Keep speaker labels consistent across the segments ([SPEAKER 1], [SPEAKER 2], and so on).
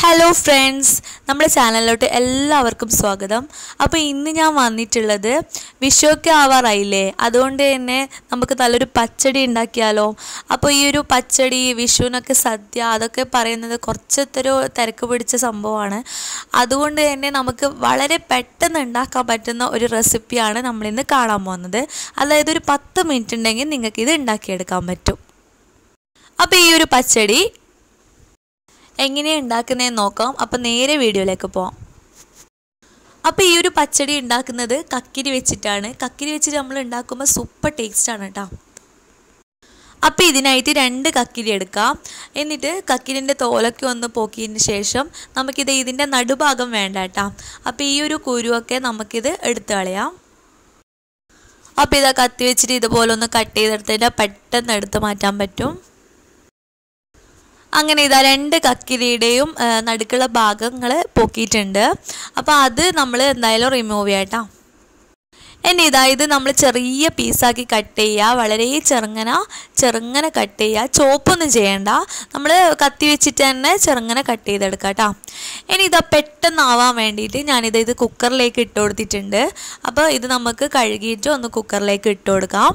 [SPEAKER 1] hello friends നമ്മുടെ ചാനലിലോട്ട് എല്ലാവർക്കും സ്വാഗതം അപ്പോൾ ഇന്ന് ഞാൻ വന്നിട്ടുള്ളത് വിഷുവൊക്കെ ആവാറായില്ലേ അതുകൊണ്ട് തന്നെ നമുക്ക് നല്ലൊരു പച്ചടി ഉണ്ടാക്കിയാലോ അപ്പോൾ ഈ ഒരു പച്ചടി വിഷുവിനൊക്കെ സദ്യ അതൊക്കെ പറയുന്നത് കുറച്ചൊരു തിരക്ക് പിടിച്ച സംഭവമാണ് അതുകൊണ്ട് തന്നെ നമുക്ക് വളരെ പെട്ടെന്ന് ഉണ്ടാക്കാൻ പറ്റുന്ന ഒരു റെസിപ്പിയാണ് നമ്മളിന്ന് കാണാൻ പോകുന്നത് അതായത് ഒരു പത്ത് മിനിറ്റ് ഉണ്ടെങ്കിൽ നിങ്ങൾക്ക് ഇത് ഉണ്ടാക്കിയെടുക്കാൻ പറ്റും അപ്പോൾ ഈ ഒരു പച്ചടി എങ്ങനെയാണ് ഉണ്ടാക്കുന്നതെന്ന് നോക്കാം അപ്പം നേരെ വീഡിയോയിലേക്ക് പോവാം അപ്പോൾ ഈ ഒരു പച്ചടി ഉണ്ടാക്കുന്നത് കക്കിരി വെച്ചിട്ടാണ് കക്കിരി വെച്ചിട്ട് നമ്മൾ ഉണ്ടാക്കുമ്പോൾ സൂപ്പർ ടേസ്റ്റാണ് കേട്ടോ അപ്പോൾ ഇതിനായിട്ട് രണ്ട് കക്കിരി എടുക്കാം എന്നിട്ട് കക്കിരിൻ്റെ തോലൊക്കെ ഒന്ന് പോക്കിയതിന് ശേഷം നമുക്കിത് ഇതിൻ്റെ നടുഭാഗം വേണ്ട കേട്ടോ അപ്പോൾ ഈ ഒരു കുരുവൊക്കെ നമുക്കിത് എടുത്ത് കളയാം അപ്പോൾ ഇതാ കത്തി വെച്ചിട്ട് ഇതുപോലെ ഒന്ന് കട്ട് ചെയ്തെടുത്തതിൻ്റെ പെട്ടെന്ന് എടുത്ത് മാറ്റാൻ പറ്റും അങ്ങനെ ഇതാ രണ്ട് കക്കിരിയുടെയും നടുക്കുള്ള ഭാഗങ്ങൾ പൊക്കിയിട്ടുണ്ട് അപ്പോൾ അത് നമ്മൾ എന്തായാലും റിമൂവ് ചെയ്യാം കേട്ടോ എന്നെ ഇതാ ഇത് നമ്മൾ ചെറിയ പീസാക്കി കട്ട് ചെയ്യുക വളരെ ചെറുങ്ങനെ ചെറുങ്ങനെ കട്ട് ചെയ്യുക ചോപ്പൊന്നും ചെയ്യണ്ട നമ്മൾ കത്തി വെച്ചിട്ട് തന്നെ ചെറുങ്ങനെ കട്ട് ചെയ്തെടുക്കുക കേട്ടോ ഇനി ഇതാ പെട്ടെന്നാവാൻ വേണ്ടിയിട്ട് ഞാനിത് ഇത് കുക്കറിലേക്ക് ഇട്ട് കൊടുത്തിട്ടുണ്ട് അപ്പോൾ ഇത് നമുക്ക് കഴുകിയിട്ട് ഒന്ന് കുക്കറിലേക്ക് ഇട്ട് കൊടുക്കാം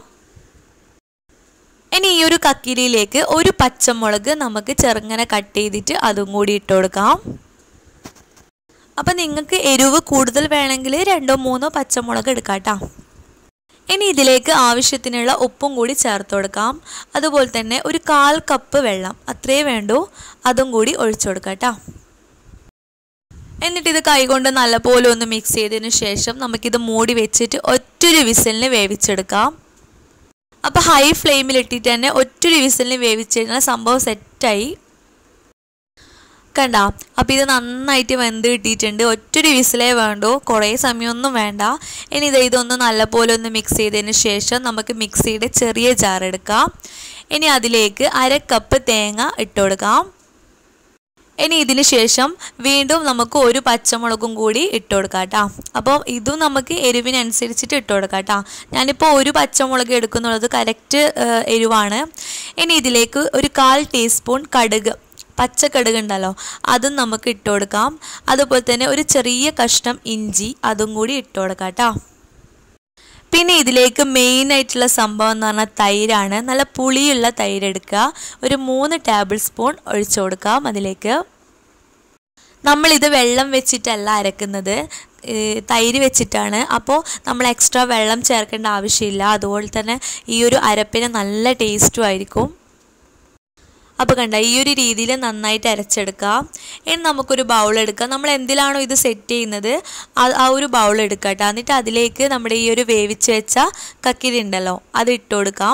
[SPEAKER 1] ഇനി ഈ ഒരു കക്കിരിയിലേക്ക് ഒരു പച്ചമുളക് നമുക്ക് ചെറുങ്ങനെ കട്ട് ചെയ്തിട്ട് അതും കൂടി ഇട്ട് കൊടുക്കാം അപ്പം നിങ്ങൾക്ക് എരിവ് കൂടുതൽ വേണമെങ്കിൽ രണ്ടോ മൂന്നോ പച്ചമുളക് എടുക്കാം കേട്ടോ ഇനി ഇതിലേക്ക് ആവശ്യത്തിനുള്ള ഉപ്പും കൂടി ചേർത്ത് കൊടുക്കാം അതുപോലെ തന്നെ ഒരു കാൽ കപ്പ് വെള്ളം അത്രേ വേണ്ടൂ അതും കൂടി ഒഴിച്ചു കൊടുക്കാം കേട്ടോ എന്നിട്ട് ഇത് കൈകൊണ്ട് നല്ലപോലെ ഒന്ന് മിക്സ് ചെയ്തതിന് ശേഷം നമുക്കിത് മൂടി വെച്ചിട്ട് ഒറ്റൊരു വിസിലിന് വേവിച്ചെടുക്കാം അപ്പോൾ ഹൈ ഫ്ലെയിമിൽ ഇട്ടിട്ട് തന്നെ ഒറ്റൊരു വിസിലിന് വേവിച്ച് കഴിഞ്ഞാൽ സംഭവം സെറ്റായി കണ്ട അപ്പോൾ ഇത് നന്നായിട്ട് വെന്ത് കിട്ടിയിട്ടുണ്ട് ഒറ്റൊരു വിസിലേ വേണ്ടൂ കുറേ സമയമൊന്നും വേണ്ട ഇനി ഇത് ഇതൊന്ന് നല്ലപോലെ ഒന്ന് മിക്സ് ചെയ്തതിന് ശേഷം നമുക്ക് മിക്സിയുടെ ചെറിയ ജാർ എടുക്കാം ഇനി അതിലേക്ക് അര കപ്പ് തേങ്ങ ഇട്ട് കൊടുക്കാം ഇനി ഇതിന് ശേഷം വീണ്ടും നമുക്ക് ഒരു പച്ചമുളകും കൂടി ഇട്ട് കൊടുക്കാം കേട്ടോ അപ്പോൾ ഇതും നമുക്ക് എരിവിനനുസരിച്ചിട്ട് ഇട്ട് കൊടുക്കാം കേട്ടോ ഞാനിപ്പോൾ ഒരു പച്ചമുളക് എടുക്കുന്നുള്ളത് കറക്റ്റ് എരിവാണ് ഇനി ഇതിലേക്ക് ഒരു കാൽ ടീസ്പൂൺ കടുക് പച്ചക്കടുക് ഉണ്ടല്ലോ അതും നമുക്ക് ഇട്ട് കൊടുക്കാം അതുപോലെ തന്നെ ഒരു ചെറിയ കഷ്ണം ഇഞ്ചി അതും കൂടി ഇട്ട് കൊടുക്കാം കേട്ടോ പിന്നെ ഇതിലേക്ക് മെയിൻ ആയിട്ടുള്ള സംഭവം എന്ന് പറഞ്ഞാൽ തൈരാണ് നല്ല പുളിയുള്ള തൈര് എടുക്കുക ഒരു മൂന്ന് ടേബിൾ സ്പൂൺ ഒഴിച്ചു കൊടുക്കാം അതിലേക്ക് നമ്മളിത് വെള്ളം വെച്ചിട്ടല്ല അരക്കുന്നത് തൈര് വെച്ചിട്ടാണ് അപ്പോൾ നമ്മൾ എക്സ്ട്രാ വെള്ളം ചേർക്കേണ്ട ആവശ്യമില്ല അതുപോലെ തന്നെ ഈ ഒരു അരപ്പിന് നല്ല ടേസ്റ്റും ആയിരിക്കും അപ്പോൾ കണ്ട ഈ ഒരു രീതിയിൽ നന്നായിട്ട് അരച്ചെടുക്കാം ഇനി നമുക്കൊരു ബൗൾ എടുക്കാം നമ്മൾ എന്തിലാണോ ഇത് സെറ്റ് ചെയ്യുന്നത് ആ ഒരു ബൗൾ എടുക്കാം കേട്ടോ എന്നിട്ട് അതിലേക്ക് നമ്മുടെ ഈ ഒരു വേവിച്ച് വെച്ച കക്കിരി ഉണ്ടല്ലോ അത് ഇട്ട് കൊടുക്കാം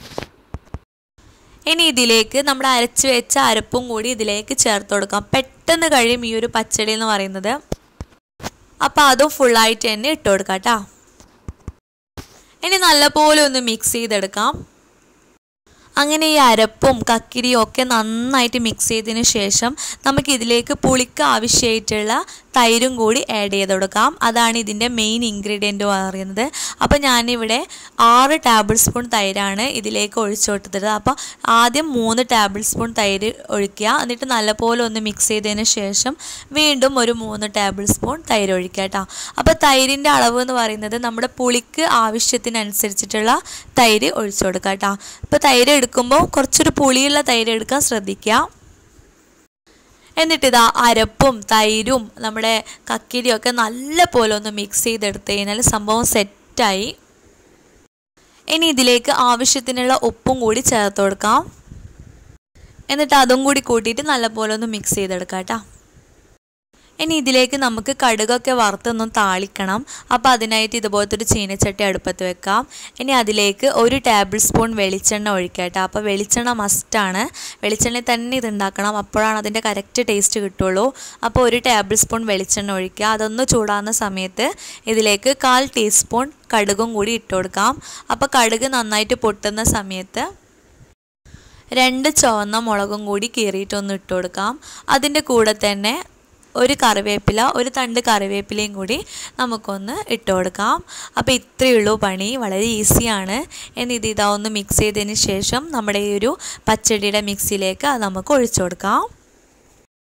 [SPEAKER 1] ഇനി ഇതിലേക്ക് നമ്മൾ അരച്ച് വെച്ച അരപ്പും കൂടി ഇതിലേക്ക് ചേർത്ത് കൊടുക്കാം പെട്ടെന്ന് കഴിയും ഈ ഒരു പച്ചടി എന്ന് പറയുന്നത് അപ്പോൾ അതും ഫുള്ളായിട്ട് തന്നെ ഇട്ട് കൊടുക്കാം കേട്ടോ ഇനി നല്ലപോലെ ഒന്ന് മിക്സ് ചെയ്തെടുക്കാം അങ്ങനെ ഈ അരപ്പും കക്കിരിയും ഒക്കെ നന്നായിട്ട് മിക്സ് ചെയ്തതിന് ശേഷം നമുക്ക് ഇതിലേക്ക് പുളിക്ക് ആവശ്യമായിട്ടുള്ള തൈരും കൂടി ആഡ് ചെയ്ത് കൊടുക്കാം അതാണ് ഇതിൻ്റെ മെയിൻ ഇൻഗ്രീഡിയൻറ്റ് പറയുന്നത് അപ്പോൾ ഞാനിവിടെ ആറ് ടേബിൾ സ്പൂൺ തൈരാണ് ഇതിലേക്ക് ഒഴിച്ചു കൊടുത്തത് അപ്പോൾ ആദ്യം മൂന്ന് ടേബിൾ സ്പൂൺ തൈര് ഒഴിക്കുക എന്നിട്ട് നല്ലപോലെ ഒന്ന് മിക്സ് ചെയ്തതിന് ശേഷം വീണ്ടും ഒരു മൂന്ന് ടേബിൾ സ്പൂൺ തൈര് ഒഴിക്കുക കേട്ടോ അപ്പോൾ തൈരിൻ്റെ അളവ് എന്ന് പറയുന്നത് നമ്മുടെ പുളിക്ക് ആവശ്യത്തിനനുസരിച്ചിട്ടുള്ള തൈര് ഒഴിച്ചു കൊടുക്കുക കേട്ടോ അപ്പോൾ തൈര് എടുക്കുമ്പോൾ കുറച്ചൊരു പുളിയുള്ള തൈര് എടുക്കാൻ ശ്രദ്ധിക്കുക എന്നിട്ട് ഇതാ അരപ്പും തൈരും നമ്മുടെ കക്കിരിയും ഒക്കെ നല്ല പോലെ ഒന്ന് മിക്സ് ചെയ്തെടുത്ത് കഴിഞ്ഞാൽ സംഭവം സെറ്റായി ഇനി ഇതിലേക്ക് ആവശ്യത്തിനുള്ള ഉപ്പും കൂടി ചേർത്ത് കൊടുക്കാം എന്നിട്ട് അതും കൂടി കൂട്ടിയിട്ട് നല്ലപോലെ ഒന്ന് മിക്സ് ചെയ്തെടുക്കാം കേട്ടോ ഇനി ഇതിലേക്ക് നമുക്ക് കടുകൊക്കെ വറുത്തൊന്നും താളിക്കണം അപ്പോൾ അതിനായിട്ട് ഇതുപോലത്തെ ഒരു ചീനച്ചട്ടി അടുപ്പത്ത് വെക്കാം ഇനി അതിലേക്ക് ഒരു ടേബിൾ സ്പൂൺ വെളിച്ചെണ്ണ ഒഴിക്കുക കേട്ടോ അപ്പോൾ വെളിച്ചെണ്ണ മസ്റ്റാണ് വെളിച്ചെണ്ണയിൽ തന്നെ ഇത് ഉണ്ടാക്കണം അപ്പോഴാണ് അതിൻ്റെ കറക്റ്റ് ടേസ്റ്റ് കിട്ടുള്ളൂ അപ്പോൾ ഒരു ടേബിൾ സ്പൂൺ വെളിച്ചെണ്ണ ഒഴിക്കുക അതൊന്ന് ചൂടാകുന്ന സമയത്ത് ഇതിലേക്ക് കാൽ ടീസ്പൂൺ കടുകും കൂടി ഇട്ട് കൊടുക്കാം അപ്പോൾ കടുക് നന്നായിട്ട് പൊട്ടുന്ന സമയത്ത് രണ്ട് ചുവന്ന മുളകും കൂടി കീറിയിട്ടൊന്ന് ഇട്ട് കൊടുക്കാം അതിൻ്റെ കൂടെ തന്നെ ഒരു കറിവേപ്പില ഒരു തണ്ട് കറിവേപ്പിലയും കൂടി നമുക്കൊന്ന് ഇട്ട് കൊടുക്കാം അപ്പോൾ ഇത്രയേ ഉള്ളൂ പണി വളരെ ഈസിയാണ് എന്നിത് ഇതാ ഒന്ന് മിക്സ് ചെയ്തതിന് ശേഷം നമ്മുടെ ഈ ഒരു പച്ചടിയുടെ മിക്സിയിലേക്ക് അത് നമുക്ക് ഒഴിച്ചു കൊടുക്കാം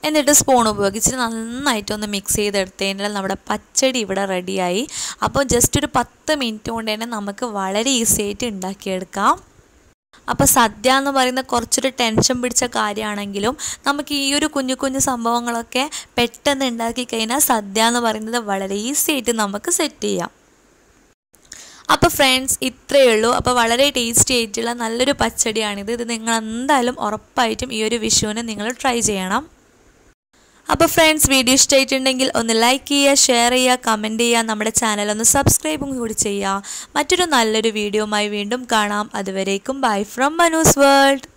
[SPEAKER 1] എന്നിട്ട് സ്പൂൺ ഉപയോഗിച്ച് നന്നായിട്ടൊന്ന് മിക്സ് ചെയ്തെടുത്തതിനാൽ നമ്മുടെ പച്ചടി ഇവിടെ റെഡിയായി അപ്പോൾ ജസ്റ്റ് ഒരു പത്ത് മിനിറ്റ് കൊണ്ട് തന്നെ നമുക്ക് വളരെ ഈസി ആയിട്ട് ഉണ്ടാക്കിയെടുക്കാം അപ്പോൾ സദ്യ എന്ന് പറയുന്ന കുറച്ചൊരു ടെൻഷൻ പിടിച്ച കാര്യമാണെങ്കിലും നമുക്ക് ഈ ഒരു കുഞ്ഞു കുഞ്ഞു സംഭവങ്ങളൊക്കെ പെട്ടെന്ന് ഉണ്ടാക്കി കഴിഞ്ഞാൽ സദ്യ എന്ന് പറയുന്നത് വളരെ ഈസി ആയിട്ട് നമുക്ക് സെറ്റ് ചെയ്യാം അപ്പോൾ ഫ്രണ്ട്സ് ഇത്രയേ ഉള്ളൂ അപ്പോൾ വളരെ ടേസ്റ്റി ആയിട്ടുള്ള നല്ലൊരു പച്ചടിയാണിത് ഇത് നിങ്ങൾ എന്തായാലും ഉറപ്പായിട്ടും ഈ ഒരു വിഷുവിന് നിങ്ങൾ ട്രൈ ചെയ്യണം അപ്പോൾ ഫ്രണ്ട്സ് വീഡിയോ ഇഷ്ടമായിട്ടുണ്ടെങ്കിൽ ഒന്ന് ലൈക്ക് ചെയ്യുക ഷെയർ ചെയ്യുക കമൻറ്റ് ചെയ്യുക നമ്മുടെ ചാനൽ ഒന്ന് സബ്സ്ക്രൈബും കൂടി ചെയ്യുക മറ്റൊരു നല്ലൊരു വീഡിയോയുമായി വീണ്ടും കാണാം അതുവരേക്കും ബൈ ഫ്രം മനൂസ് വേൾഡ്